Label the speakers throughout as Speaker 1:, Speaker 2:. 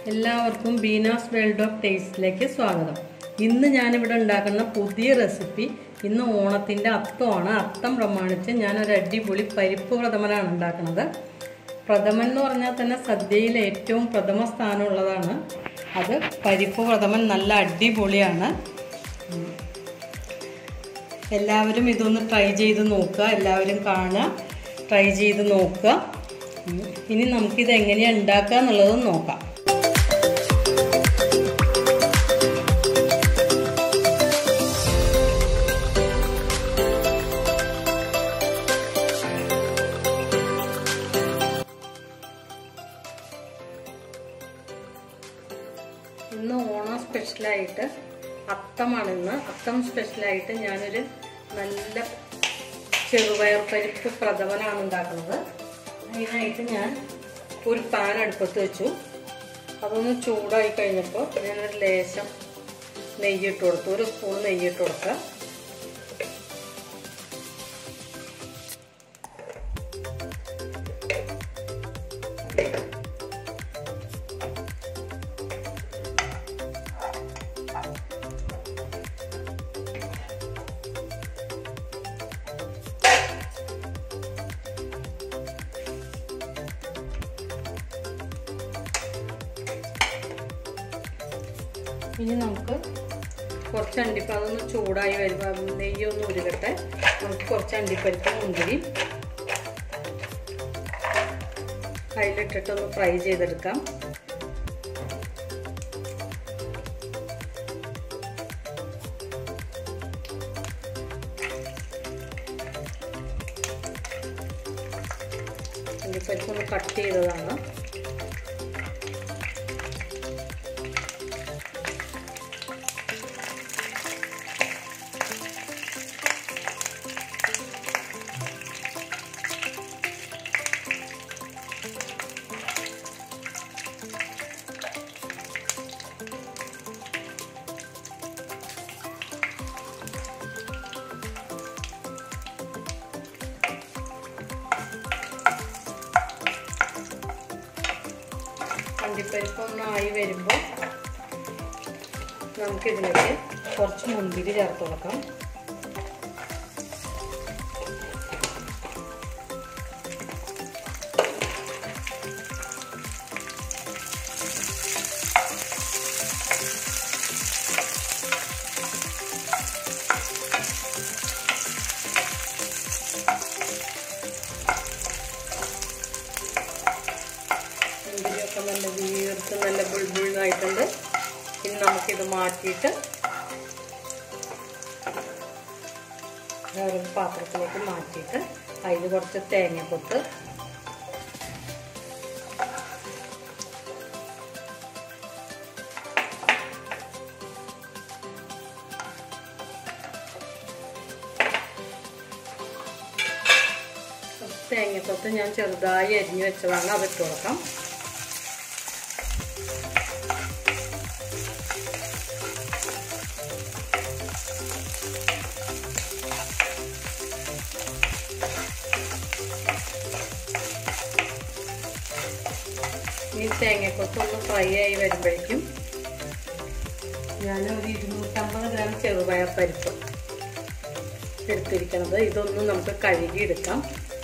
Speaker 1: എല്ലാവർക്കും Beena's world of ടേസ്റ്റിലേക്ക് സ്വാഗതം ഇന്ന് ഞാനിവിടെ ഉണ്ടാക്കുന്ന പുതിയ റെസിപ്പി ഇന്ന് ഓണത്തിൻ്റെ അത്തമാണ് അത്തം പ്രമാണിച്ച് ഞാനൊരു അടിപൊളി പരിപ്പ് പ്രഥമനാണ് ഉണ്ടാക്കുന്നത് പ്രഥമൻ എന്ന് പറഞ്ഞാൽ തന്നെ സദ്യയിൽ ഏറ്റവും പ്രഥമ സ്ഥാനമുള്ളതാണ് അത് പരിപ്പ് പ്രഥമൻ നല്ല അടിപൊളിയാണ് എല്ലാവരും ഇതൊന്ന് ട്രൈ ചെയ്ത് നോക്കുക എല്ലാവരും കാണുക ട്രൈ ചെയ്ത് നോക്കുക ഉം. ഇനി നമുക്കിത് എങ്ങനെയാണ് ഉണ്ടാക്കുക എന്നുള്ളത് നോക്കാം ഇന്ന് ഓണം സ്പെഷ്യലായിട്ട് അത്തമാണ് ഇന്ന് അത്തം സ്പെഷ്യലായിട്ട് ഞാനൊരു നല്ല ചെറുപയർ പരിപ്പ് പ്രഥമനാണ് ഉണ്ടാക്കുന്നത് അതിനായിട്ട് ഞാൻ ഒരു പാൻ അടുപ്പത്ത് വെച്ചു അതൊന്ന് ചൂടായി കഴിഞ്ഞപ്പോൾ ഞാനൊരു ലേശം നെയ്യിട്ട് കൊടുത്തു ഒരു സ്പൂൺ നെയ്യിട്ട് കൊടുക്കുക ഇനി നമുക്ക് കുറച്ച് അണ്ടിപ്പ അതൊന്ന് ചൂടായി വരുമ്പോൾ നെയ്യൊന്ന് ഉരുകട്ടെ നമുക്ക് കുറച്ച് അണ്ടിപ്പരിപ്പ് മുന്തിരി അതിലിട്ടിട്ടൊന്ന് ഫ്രൈ ചെയ്തെടുക്കാം അണ്ടിപ്പരിപ്പ് ഒന്ന് കട്ട് ചെയ്തതാണ് അണ്ടിപ്പരിപ്പ് ഒന്നായി വരുമ്പോൾ നമുക്കിതിലേക്ക് കുറച്ച് മുന്തിരി ചേർത്ത് കൊടുക്കാം മുന്തിരിയൊക്കെ നല്ല വീർത്ത് നല്ല ബുൾബുളിനായിട്ടുണ്ട് ഇനി നമുക്കിത് മാറ്റിയിട്ട് വേറൊരു പാത്രത്തിലേക്ക് മാറ്റിയിട്ട് അതിൽ കുറച്ച് തേങ്ങക്കൊത്ത് തേങ്ങക്കൊത്ത് ഞാൻ ചെറുതായി അരിഞ്ഞു വെച്ചതാണ് അതിട്ട് കൊടുക്കാം ഈ തേങ്ങക്കൊത്ത് ഒന്ന് ഫ്രൈ ആയി വരുമ്പോഴേക്കും ഞാൻ ഒരു ഇരുന്നൂറ്റമ്പത് ഗ്രാം ചെറുപയർ പരിപ്പ് എടുത്തിരിക്കുന്നത് ഇതൊന്നും നമുക്ക് കഴുകി എടുക്കാം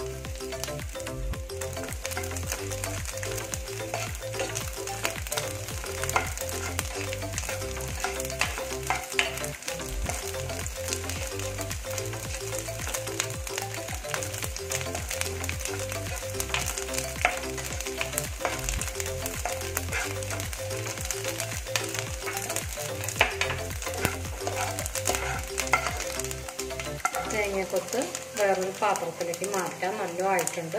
Speaker 1: തേങ്ങക്കൊത്ത് വേറൊരു പാത്രത്തിലേക്ക് മാറ്റാൻ നല്ല ആയിട്ടുണ്ട്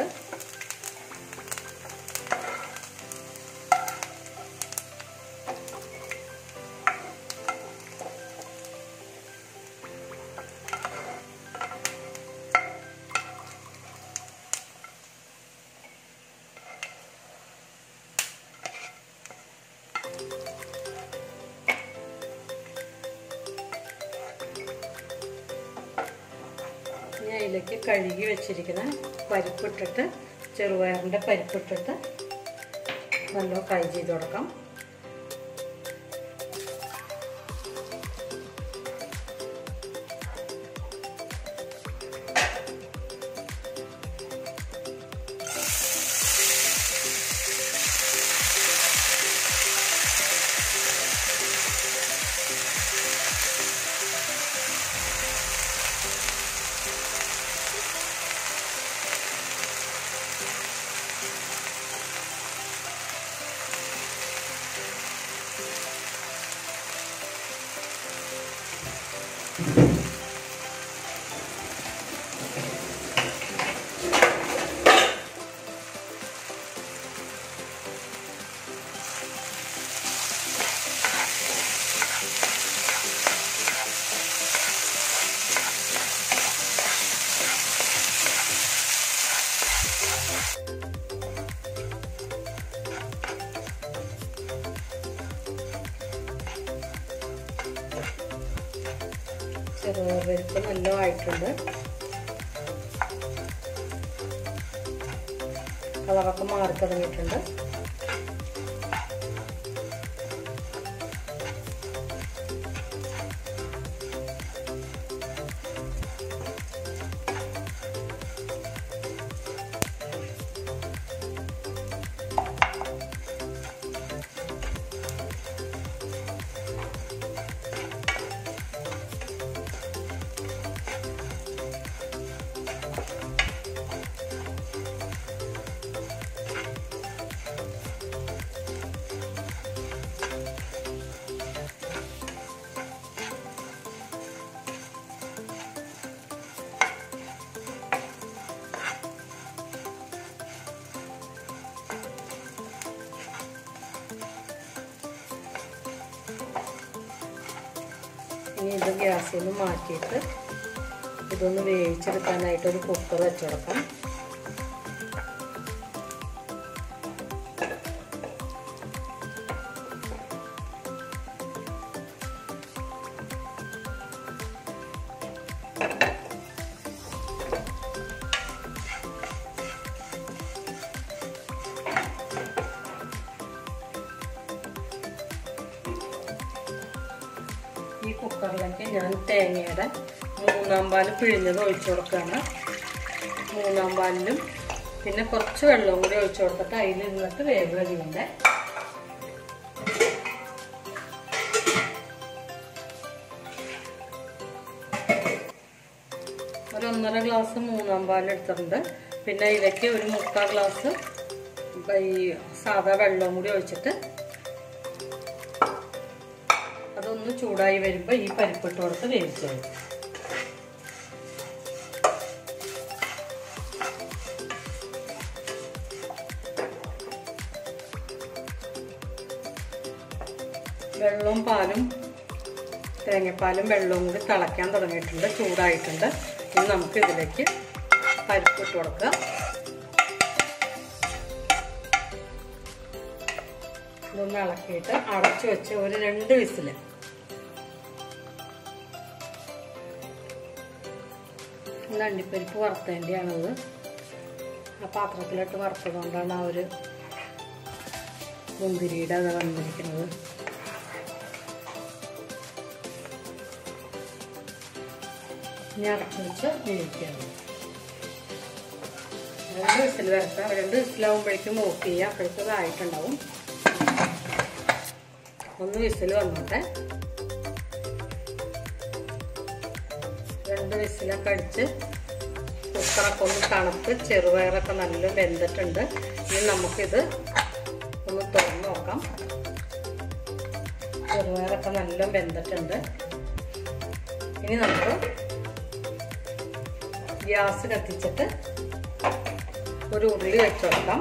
Speaker 1: ഇനി അതിലേക്ക് കഴുകി വെച്ചിരിക്കുന്ന പരിപ്പിട്ടിട്ട് ചെറുപയറിൻ്റെ പരിപ്പിട്ടിട്ട് നല്ല ഫ്രൈ ചെയ്ത് കൊടുക്കാം ചെറുപയർ പരിപ്പ് നല്ലതായിട്ടുണ്ട് കളറൊക്കെ മാറി തുടങ്ങിയിട്ടുണ്ട് ഇനി ഇത് ഗ്യാസിൽ നിന്ന് മാറ്റിയിട്ട് ഇതൊന്ന് വേവിച്ചെടുക്കാനായിട്ട് ഒരു കുക്കർ വെച്ച് കൊടുക്കാം ഈ കുക്കറിലേക്ക് ഞാൻ തേങ്ങയുടെ മൂന്നാം പാൽ പിഴിഞ്ഞത് ഒഴിച്ചു കൊടുക്കുകയാണ് മൂന്നാം പാലിലും പിന്നെ കുറച്ച് വെള്ളവും കൂടി ഒഴിച്ചു കൊടുത്തിട്ട് അതിൽ ഇരുന്നിട്ട് വേവ് കഴിയണ്ടേ ഒരു ഒന്നര ഗ്ലാസ് മൂന്നാം പാൽ എടുത്തിട്ടുണ്ട് പിന്നെ ഇതിലേക്ക് ഒരു മുക്കാൽ ഗ്ലാസ് ഈ സാധാ വെള്ളവും കൂടി ഒഴിച്ചിട്ട് അതൊന്ന് ചൂടായി വരുമ്പോൾ ഈ പരിപ്പിട്ട് കൊടുത്ത് വേവിച്ചത് വെള്ളവും പാലും തേങ്ങപ്പാലും വെള്ളവും കൂടി തിളയ്ക്കാൻ തുടങ്ങിയിട്ടുണ്ട് ചൂടായിട്ടുണ്ട് ഇനി നമുക്ക് ഇതിലേക്ക് പരിപ്പിട്ട് കൊടുക്കുക ഇതൊന്ന് ഇളക്കിയിട്ട് അടച്ചു വെച്ച് ഒരു രണ്ട് വിസിൽ ഇന്ന് അണ്ടിപ്പരിപ്പ് വറുത്തേൻ്റെയാണത് ആ പാത്രത്തിലിട്ട് വറുത്തതുകൊണ്ടാണ് ആ ഒരു മുന്തിരിയുടെ അത് വന്നിരിക്കുന്നത് ഇനി അടച്ചു വെച്ച് വേവിക്കുകയാണ് രണ്ട് വിസിൽ വരട്ടാം രണ്ട് വിസിലാവുമ്പോഴേക്കും ഓഫ് ചെയ്യുക അപ്പോഴേക്കും ഇതായിട്ടുണ്ടാവും ഒന്ന് വിസിൽ വന്നോട്ടെ രണ്ട് വിസിലൊക്കെ അടിച്ച് കുക്കറൊക്കെ ഒന്ന് തണുത്ത് ചെറുപയറൊക്കെ നല്ല വെന്തിട്ടുണ്ട് ഇനി നമുക്കിത് ഒന്ന് തുറന്ന് നോക്കാം ചെറുപയറൊക്കെ നല്ല വെന്തിട്ടുണ്ട് ഇനി നമുക്ക് ഗ്യാസ് കത്തിച്ചിട്ട് ഒരു ഉരുളി വെച്ച് കൊടുക്കാം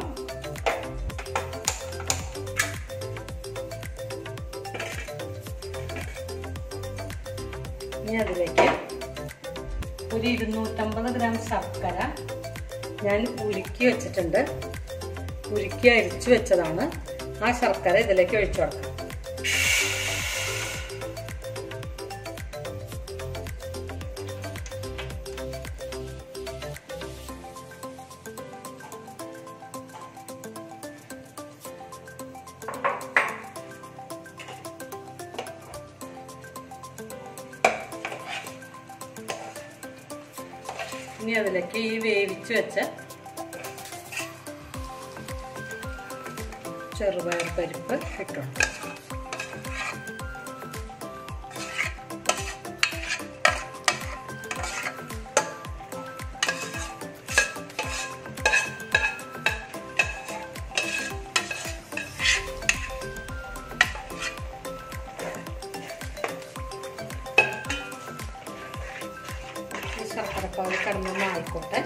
Speaker 1: ഇനി അതിലേക്ക് ഒരു ഇരുന്നൂറ്റമ്പത് ഗ്രാം ശർക്കര ഞാൻ ഉരുക്കി വെച്ചിട്ടുണ്ട് ഉരുക്കി അരിച്ചു വെച്ചതാണ് ആ ശർക്കര ഇതിലേക്ക് ഒഴിച്ചു കൊടുക്കാം ഇനി അതിലേക്ക് ഈ വേവിച്ച് വെച്ച ചെറുപയർ പരിപ്പ് ഇട്ടുണ്ട് ഈ ശർക്കരപ്പാവ് കിടന്നൊന്ന് ആയിക്കോട്ടെ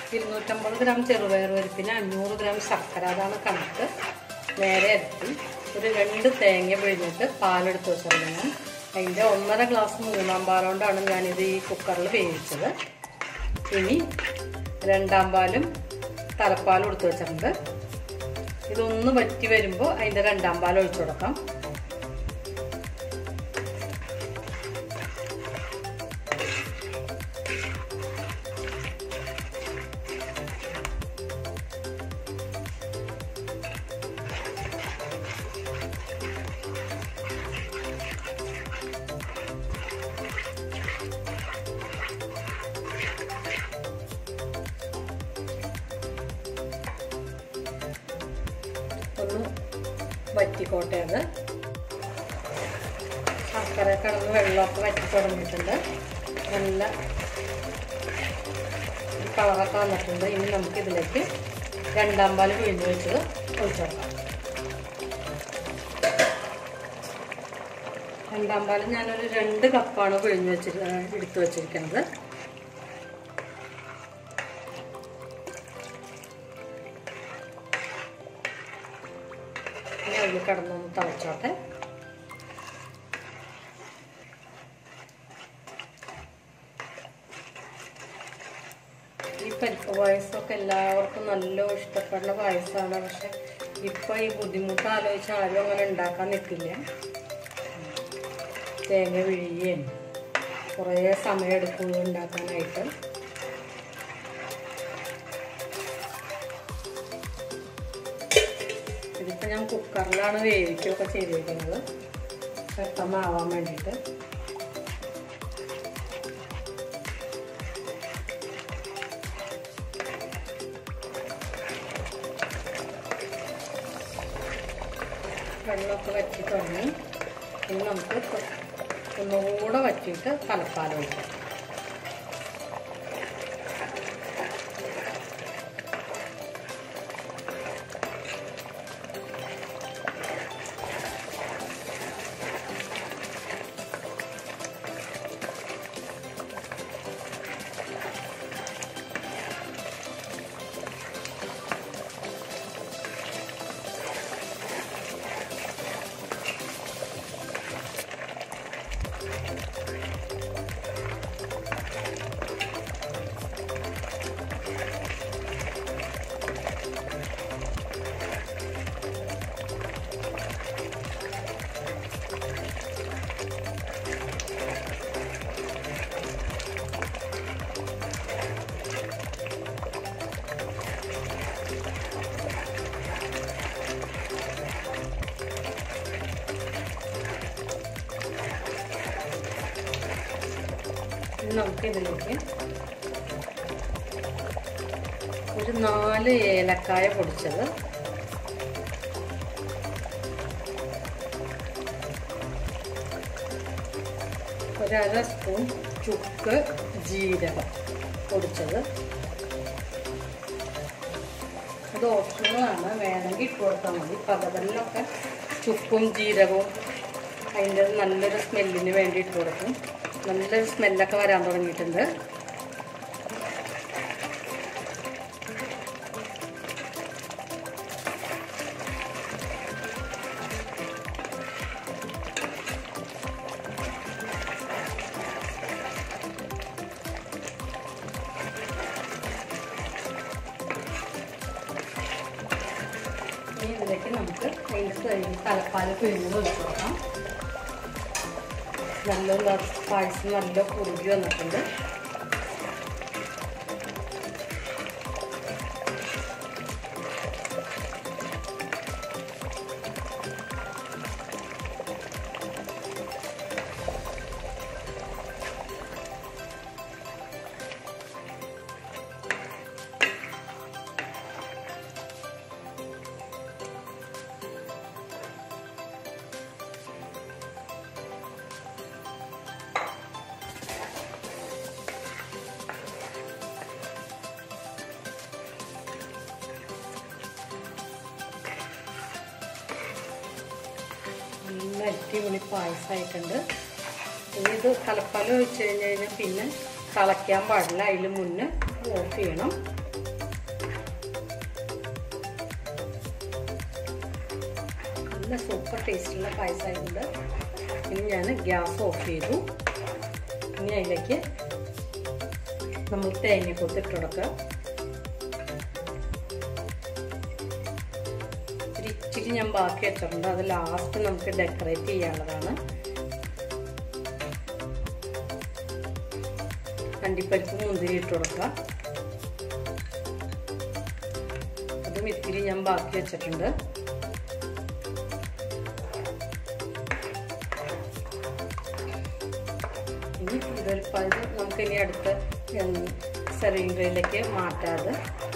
Speaker 1: ഇരുന്നൂറ്റമ്പത് ഗ്രാം ചെറുപയർ പരിപ്പിന് അഞ്ഞൂറ് ഗ്രാം ശർക്കര അതാണ് കണക്ക് നേരെ ഇരട്ടി ഒരു രണ്ട് തേങ്ങ പിഴിഞ്ഞിട്ട് പാലെടുത്ത് വെച്ചിട്ടുണ്ട് ഞാൻ അതിൻ്റെ ഒന്നര ഗ്ലാസ് മൂന്നാം പാലുകൊണ്ടാണ് ഞാനിത് ഈ കുക്കറിൽ വേവിച്ചത് ഇനി രണ്ടാം പാലും തലപ്പാലും എടുത്ത് വെച്ചിട്ടുണ്ട് ഇതൊന്ന് വറ്റി വരുമ്പോൾ അതിൻ്റെ രണ്ടാം പാൽ ഒഴിച്ചു കൊടുക്കാം ഒന്ന് വറ്റിക്കോട്ടെ അത് ശർക്കര കിടന്ന് വെള്ളമൊക്കെ വറ്റി തുടങ്ങിയിട്ടുണ്ട് നല്ല കളറൊക്കെ വന്നിട്ടുണ്ട് ഇനി നമുക്ക് ഇതിലേക്ക് രണ്ടാം പാല് പിഴിഞ്ഞ് വെച്ചത് ഒഴിച്ചോക്കാം രണ്ടാം പാല് ഞാനൊരു രണ്ട് കപ്പാണ് പിഴിഞ്ഞ് വെച്ചി എടുത്തു വെച്ചിരിക്കുന്നത് ഇനി അതിൽ കിടന്നൊന്ന് തിളച്ചോട്ടെ ഈ പരിപ്പ് പായസമൊക്കെ എല്ലാവർക്കും നല്ല ഇഷ്ടപ്പെടുന്ന പായസമാണ് പക്ഷെ ഇപ്പം ഈ ബുദ്ധിമുട്ട് ആലോചിച്ച് ആരും അങ്ങനെ ഉണ്ടാക്കാൻ നിൽക്കില്ല തേങ്ങ വിഴിയുകയും കുറേ സമയം എടുക്കും ഉണ്ടാക്കാനായിട്ട് ഇതിപ്പോൾ ഞാൻ കുക്കറിലാണ് വേവിക്കുകയൊക്കെ ചെയ്തിരിക്കുന്നത് പെട്ടെന്നാവാൻ വേണ്ടിയിട്ട് വെള്ളമൊക്കെ വറ്റി തുടങ്ങി ഇനി നമുക്ക് ഒന്നുകൂടെ വറ്റിയിട്ട് തലപ്പാലം ഒഴിക്കാം ഇനി നമുക്ക് ഇതിലേക്ക് ഒരു നാല് ഏലക്കായ പൊടിച്ചത് ഒരര സ്പൂൺ ചുക്ക് ജീരകം പൊടിച്ചത് അത് ഓപ്ഷണലാണ് വേണമെങ്കിൽ ഇട്ട് കൊടുത്താൽ മതി പകവലിലൊക്കെ ചുക്കും ജീരകവും അതിൻ്റെ നല്ലൊരു സ്മെല്ലിന് വേണ്ടി ഇട്ട് കൊടുക്കും നല്ലൊരു സ്മെല്ലൊക്കെ വരാൻ തുടങ്ങിയിട്ടുണ്ട് ഇനി ഇതിലേക്ക് നമുക്ക് അതിൻ്റെ തലപ്പാൽ പിഴിഞ്ഞത് ഒഴിച്ചു കൊടുക്കാം നല്ല പായസം നല്ല കുറുകി വന്നിട്ടുണ്ട് നല്ല അടിപൊളി പായസമായിട്ടുണ്ട് ഇനി ഇത് തലപ്പാലം ഒഴിച്ച് കഴിഞ്ഞ് കഴിഞ്ഞാൽ പിന്നെ തിളയ്ക്കാൻ പാടില്ല അതിൽ മുന്നേ ഓഫ് ചെയ്യണം നല്ല സൂപ്പർ ടേസ്റ്റുള്ള പായസമായിട്ടുണ്ട് ഇനി ഞാൻ ഗ്യാസ് ഓഫ് ചെയ്തു ഇനി അതിലേക്ക് നമ്മൾ തേങ്ങക്കൊത്ത് ഇട്ട് കൊടുക്കുക ഒരു ഇച്ചിരി ഞാൻ ബാക്കി വെച്ചിട്ടുണ്ട് അത് ലാസ്റ്റ് നമുക്ക് ഡെക്കറേറ്റ് ചെയ്യാനുള്ളതാണ് അണ്ടിപ്പരിപ്പ് മുന്തിരി ഇട്ട് കൊടുക്കുക അതും ഇത്തിരി ഞാൻ ബാക്കി വെച്ചിട്ടുണ്ട് ഇനി ഇതൊരു ഇത് നമുക്ക് ഇനി അടുത്ത സെർവിങ് ട്രേയിലേക്ക് മാറ്റാതെ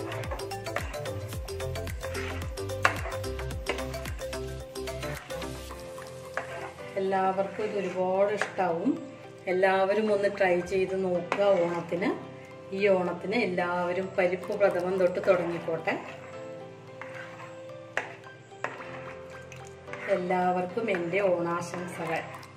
Speaker 1: എല്ലാവർക്കും ഇത് ഒരുപാട് ഇഷ്ടാവും എല്ലാവരും ഒന്ന് ട്രൈ ചെയ്ത് നോക്കുക ഓണത്തിന് ഈ ഓണത്തിന് എല്ലാവരും പരിപ്പ് പ്രഥമം തൊട്ട് തുടങ്ങിക്കോട്ടെ എല്ലാവർക്കും എൻ്റെ ഓണാശംസകൾ